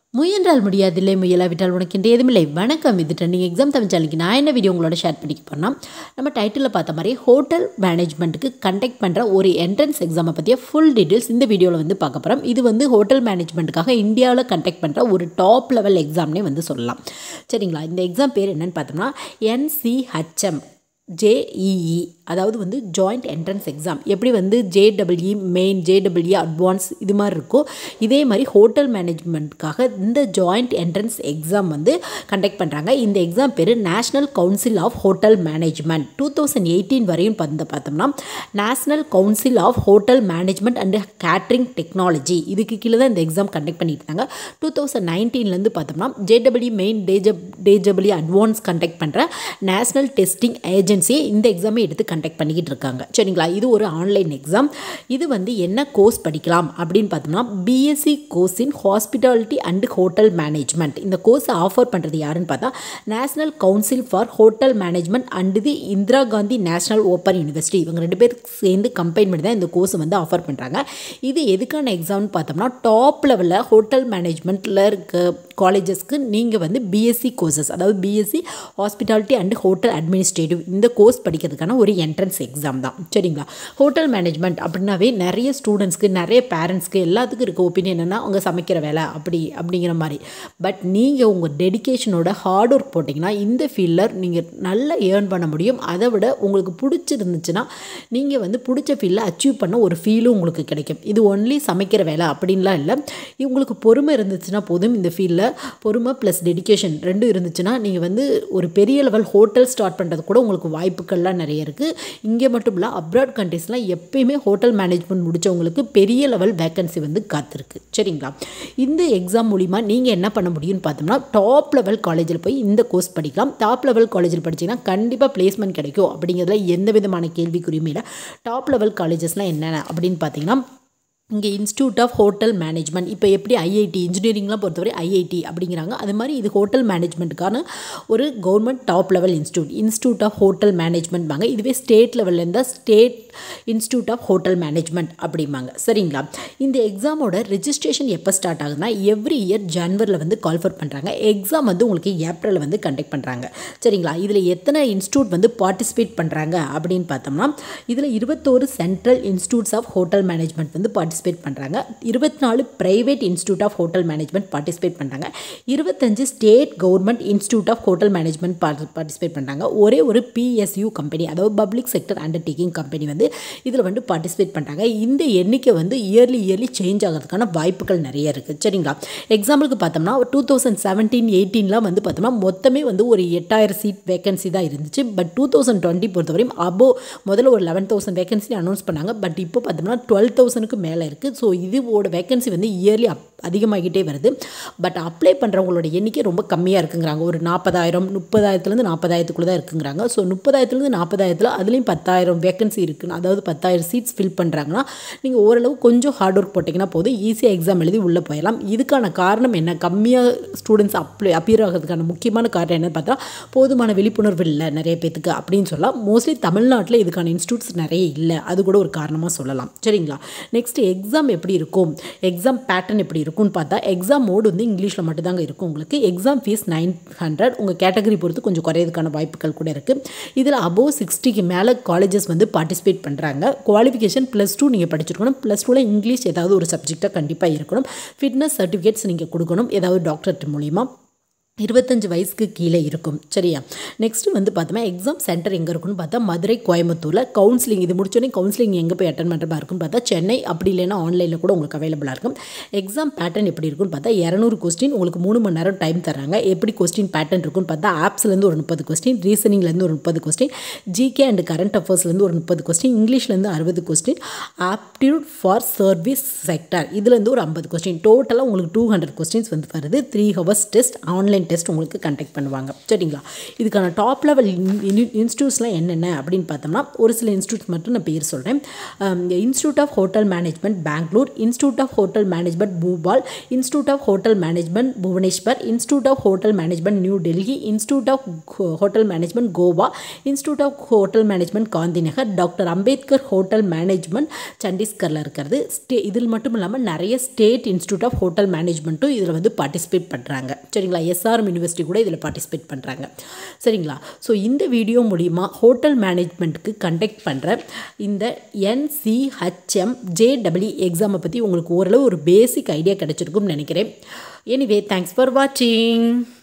முயன்றால் முடியாதில்லை முயலாவிட்டால் உனக்கு என்று எதுவுமில்லை வணக்கம் இது ட்ரெண்டிங் எக்ஸாம் தமிழ் சேனலுக்கு நான் என்ன வீடியோ உங்களோட ஷேர் பண்ணிக்க போனால் நம்ம டைட்டிலில் பார்த்த மாதிரி ஹோட்டல் மேனேஜ்மெண்ட்டுக்கு கண்டக்ட் பண்ணுற ஒரு என்ட்ரன்ஸ் எக்ஸாமை பற்றிய ஃபுல் டீட்டெயில்ஸ் இந்த வீடியோவில் வந்து பார்க்க போகிறோம் இது வந்து ஹோட்டல் மேனேஜ்மெண்ட்டுக்காக இந்தியாவில் கண்டக்ட் பண்ணுற ஒரு டாப் லெவல் எக்ஸாம்னே வந்து சொல்லலாம் சரிங்களா இந்த எக்ஸாம் பேர் என்னன்னு பார்த்தோம்னா என்சிஹெச்எம் ஜேஇஇ அதாவது வந்து ஜாயிண்ட் என்ட்ரன்ஸ் எக்ஸாம் எப்படி வந்து ஜேடபிள்இ மெயின் ஜேடபிள்இ அட்வான்ஸ் இது மாதிரி இருக்கோ இதே மாதிரி ஹோட்டல் மேனேஜ்மெண்ட்காக இந்த ஜாயிண்ட் என்ட்ரன்ஸ் எக்ஸாம் வந்து கண்டக்ட் பண்ணுறாங்க இந்த எக்ஸாம் பேர் national council of hotel management two thousand eighteen வரையும் வந்து பார்த்தோம்னா national council of hotel management and catering technology இதுக்கு கீழே தான் இந்த எக்ஸாம் கண்டக்ட் பண்ணிட்டு இருந்தாங்க டூ தௌசண்ட் நைன்டீன்லேருந்து பார்த்தோம்னா ஜேடபிள்இ மெயின் டேஜப் டேஜபிள்இ அட்வான்ஸ் கண்டக்ட் பண்ணுற நேஷ்னல் டெஸ்டிங் ஏஜென்சி இந்த எக்ஸாமை எடுத்து கண்டக்ட் பண்ணிக்கிட்டு இருக்காங்க சரிங்களா இது ஒரு ஆன்லைன் எக்ஸாம் இது வந்து என்ன கோர்ஸ் படிக்கலாம் அப்படின்னு பார்த்தோம்னா BSc course in hospitality and hotel management இந்த கோர்ஸை ஆஃபர் பண்ணுறது யாருன்னு பார்த்தா national council for hotel management and the Indira Gandhi national open university இவங்க ரெண்டு பேர் சேர்ந்து கம்பைன் பண்ணி தான் இந்த கோர்ஸ் வந்து ஆஃபர் பண்ணுறாங்க இது எதுக்கான எக்ஸாம்னு பார்த்தோம்னா டாப் லெவலில் ஹோட்டல் மேனேஜ்மெண்ட்டில் இருக்க காலேஜஸ்க்கு நீங்கள் வந்து பிஎஸ்சி கோர்சஸ் அதாவது BSc hospitality and hotel administrative இந்த கோர்ஸ் படிக்கிறதுக்கான ஒரு என்ட்ரன்ஸ் எக்ஸாம் தான் சரிங்களா ஹோட்டல் மேனேஜ்மெண்ட் அப்படின்னாவே நிறைய ஸ்டூடெண்ட்ஸ்க்கு நிறைய பேரண்ட்ஸ்க்கு எல்லாத்துக்கும் இருக்க ஒப்பீனியன் என்னென்னா அவங்க சமைக்கிற வேலை அப்படி அப்படிங்கிற மாதிரி பட் நீங்கள் உங்கள் டெடிக்கேஷனோட ஹார்ட் ஒர்க் போட்டிங்கன்னா இந்த ஃபீல்டில் நீங்கள் நல்லா ஏர்ன் பண்ண முடியும் அதை விட உங்களுக்கு பிடிச்சிருந்துச்சுன்னா நீங்கள் வந்து பிடிச்ச ஃபீல்டில் அச்சீவ் பண்ண ஒரு ஃபீலும் உங்களுக்கு கிடைக்கும் இது ஒன்லி சமைக்கிற வேலை அப்படின்லாம் இல்லை உங்களுக்கு பொறுமை இருந்துச்சுன்னா போதும் இந்த ஃபீல்டில் பொறுமை ப்ளஸ் டெடிக்கேஷன் ரெண்டும் இருந்துச்சுன்னா நீங்கள் வந்து ஒரு பெரிய லெவல் ஹோட்டல் ஸ்டார்ட் பண்ணுறது கூட உங்களுக்கு வாய்ப்புகள்லாம் நிறைய இருக்குது இங்கே மட்டும் இல்லை அப்ராட் கண்ட்ரீஸ்லாம் எப்பயுமே ஹோட்டல் மேனேஜ்மெண்ட் முடித்தவங்களுக்கு பெரிய லெவல் வேக்கன்சி வந்து காத்திருக்கு சரிங்களா இந்த எக்ஸாம் மூலிமா நீங்கள் என்ன பண்ண முடியும்னு பார்த்தோம்னா டாப் லெவல் காலேஜில் போய் இந்த கோர்ஸ் படிக்கலாம் டாப் லெவல் காலேஜில் படிச்சிங்கன்னா கண்டிப்பாக பிளேஸ்மெண்ட் கிடைக்கும் அப்படிங்கிறதுல எந்த விதமான கேள்விக்குறியுமே இல்லை டாப் லெவல் காலேஜஸ்லாம் என்னென்ன அப்படின்னு பார்த்தீங்கன்னா இங்கே இன்ஸ்டியூட் ஆஃப் ஹோட்டல் மேனேஜ்மெண்ட் இப்போ எப்படி ஐஐடி இன்ஜினியரிங்லாம் பொறுத்தவரை ஐஐடி அப்படிங்கிறாங்க அது மாதிரி இது ஹோட்டல் மேனேஜ்மெண்ட்டுக்கான ஒரு government top level institute institute of hotel management வாங்க இதுவே ஸ்டேட் லெவலில் இருந்தால் state institute of hotel management அப்படிம்பாங்க சரிங்களா இந்த எக்ஸாமோட ரெஜிஸ்ட்ரேஷன் எப்போ ஸ்டார்ட் ஆகுதுன்னா எவ்ரி இயர் ஜனவரியில் வந்து கால்ஃபர் பண்ணுறாங்க எக்ஸாம் வந்து உங்களுக்கு ஏப்ரலில் வந்து கண்டக்ட் பண்ணுறாங்க சரிங்களா இதில் எத்தனை இன்ஸ்டியூட் வந்து பார்ட்டிசிபேட் பண்ணுறாங்க அப்படின்னு பார்த்தோம்னா இதில் இருபத்தோரு central institutes of hotel management வந்து பார்ட்டிசிபேட் பண்ணுறாங்க இருபத்தி நாலு private institute of hotel management participate பண்ணுறாங்க இருபத்தஞ்சு state government institute of hotel management participate பண்ணுறாங்க ஒரே ஒரு பிஎஸ்யூ கம்பெனி அதாவது பப்ளிக் செக்டர் அண்டர்டேக்கிங் கம்பெனி வந்து இதில் வந்து பார்ட்டிசிபேட் பண்ணுறாங்க இந்த எண்ணிக்கை வந்து இயர்லி இயர்லி சேஞ்ச் ஆகிறதுக்கான வாய்ப்புகள் நிறைய இருக்குது சரிங்களா எக்ஸாம்பிளுக்கு பார்த்தோம்னா டூ தௌசண்ட் செவன்டீன் எயிட்டீன்லாம் வந்து பார்த்தோம்னா மொத்தமே வந்து ஒரு எட்டாயிரம் சீட் வேகன்சி தான் இருந்துச்சு பட் டூ தௌசண்ட் டுவெண்ட்டி பொறுத்தவரையும் அபோ முதல்ல ஒரு லெவன் தௌசண்ட் வேகன்சி அனௌன்ஸ் பண்ணாங்க பட் இப்போ பார்த்தோம்னா டுவெல் தௌசண்ட்க்கு மேலே இருக்குது ஸோ இதுவோட வேகன்சி வந்து இயர்லி அப் அதிகமாகிட்டே வருது பட் அப்ளை பண்ணுறவங்களோட எண்ணிக்கை ரொம்ப கம்மியாக இருக்குங்கிறாங்க ஒரு நாற்பதாயிரம் முப்பதாயிரத்துலேருந்து நாற்பதாயிரத்துக்குள்ளே தான் இருக்குங்கிறாங்க ஸோ முப்பதாயிரத்துலேருந்து நாற்பதாயிரத்தில் அதுலேயும் பத்தாயிரம் வேகன்சி இருக்குன்னு அதாவது பத்தாயிரம் சீட்ஸ் ஃபில் பண்ணுறாங்கன்னா நீங்கள் ஓரளவு கொஞ்சம் ஹார்ட் ஒர்க் போட்டிங்கன்னா போதும் ஈஸியாக எக்ஸாம் எழுதி உள்ளே போயிடலாம் இதுக்கான காரணம் என்ன கம்மியாக ஸ்டூடெண்ட்ஸ் அப்ளை அப்பியர் ஆகிறதுக்கான முக்கியமான காரணம் என்னன்னு பார்த்தா போதுமான விழிப்புணர்வு இல்லை நிறைய பேத்துக்கு அப்படின்னு சொல்லலாம் மோஸ்ட்லி தமிழ்நாட்டில் இதுக்கான இன்ஸ்டியூட்ஸ் நிறைய இல்லை அது கூட ஒரு காரணமாக சொல்லலாம் சரிங்களா நெக்ஸ்ட் எக்ஸாம் எப்படி இருக்கும் எக்ஸாம் பேட்டர்ன் எப்படி இருக்கும்னு பார்த்தா எக்ஸாம் மோடு வந்து இங்கிலீஷில் மட்டும்தாங்க இருக்கும் உங்களுக்கு எக்ஸாம் ஃபீஸ் நைன் ஹண்ட்ரட் உங்கள் கேட்டகரி பொறுத்து கொஞ்சம் குறையிறதுக்கான வாய்ப்புகள் கூட இருக்குது இதில் அபோவ் சிக்ஸ்டிக்கு மேலே காலேஜஸ் வந்து பார்ட்டிசிபேட் பண்ணுறாங்க குவாலிஃபிகேஷன் ப்ளஸ் டூ நீங்கள் படிச்சிருக்கணும் ப்ளஸ் டூவில் இங்கிலீஷ் ஏதாவது ஒரு சப்ஜெக்டாக கண்டிப்பாக இருக்கணும் ஃபிட்னஸ் சர்டிஃபிகேட்ஸ் நீங்கள் கொடுக்கணும் ஏதாவது டாக்டர் மூலிமா இருபத்தஞ்சு வயசுக்கு கீழே இருக்கும் சரியா நெக்ஸ்ட்டு வந்து பார்த்தோம்னா எக்ஸாம் சென்டர் எங்கே இருக்குன்னு பார்த்தா மதுரை கோயம்புத்தூரில் கவுன்சிலிங் இது முடிச்சோடனே கவுன்சிலிங் எங்கே போய் அட்டன் பண்ணுற மாதிரி இருக்குன்னு பார்த்தா சென்னை அப்படி இல்லைன்னா ஆன்லைனில் கூட உங்களுக்கு அவைலபிளாக இருக்கும் எக்ஸாம் பேட்டர்ன் எப்படி இருக்குன்னு பார்த்தா இரநூறு கொஸ்டின் உங்களுக்கு மூணு மணி நேரம் டைம் தராங்க எப்படி கொஸ்டின் பேட்டர்ன் இருக்குன்னு பார்த்தா ஆப்ஸ்லேருந்து ஒரு முப்பது கொஸ்டின் ரீசனிங்லேருந்து ஒரு முப்பது கொஸ்டின் ஜிகே அண்ட் கரண்ட் அஃபேர்ஸ்லேருந்து ஒரு முப்பது கொஸ்டின் இங்கிலீஷ்லேருந்து அறுபது question aptitude for service sector இதுலேருந்து ஒரு ஐம்பது கொஸ்டின் டோட்டலாக உங்களுக்கு டூ ஹண்ட்ரட் கொஸ்டின்ஸ் வந்து வருது three hours test online test உங்களுக்கு கண்டக்ட் பண்ணுவாங்க சரிங்களா இதுக்கான டாப் லெவல் இன்ஸ்டியூட்ஸ்லாம் என்னென்ன அப்படின்னு பார்த்தோம்னா ஒரு சில இன்ஸ்டியூட்ஸ் மட்டும் நான் பேர் சொல்கிறேன் institute of hotel management Bangalore institute of hotel management Bhopal institute of hotel management Bhubaneswar institute of hotel management new Delhi institute of hotel management Goa institute of hotel management Gandhinagar doctor Ambedkar hotel management சண்டீஸ்கரில் இருக்கிறது ஸ்டே இதில் மட்டும் இல்லாமல் நிறைய state institute of hotel management இதில் வந்து participate பண்ணுறாங்க சரிங்களா எஸ்ஆர்எம் யூனிவர்சிட்டி கூட இதில் பார்ட்டிசிபேட் பண்ணுறாங்க சரிங்களா ஸோ இந்த வீடியோ மூலிமா ஹோட்டல் மேனேஜ்மெண்ட்டுக்கு கண்டக்ட் பண்ணுற இந்த என்சிஹெச்எம் ஜேடபிள்யூ எக்ஸாமை பற்றி உங்களுக்கு ஓரளவு ஒரு பேசிக் ஐடியா கிடச்சிருக்கும்னு நினைக்கிறேன் எனிவே தேங்க்ஸ் ஃபார் வாட்சிங்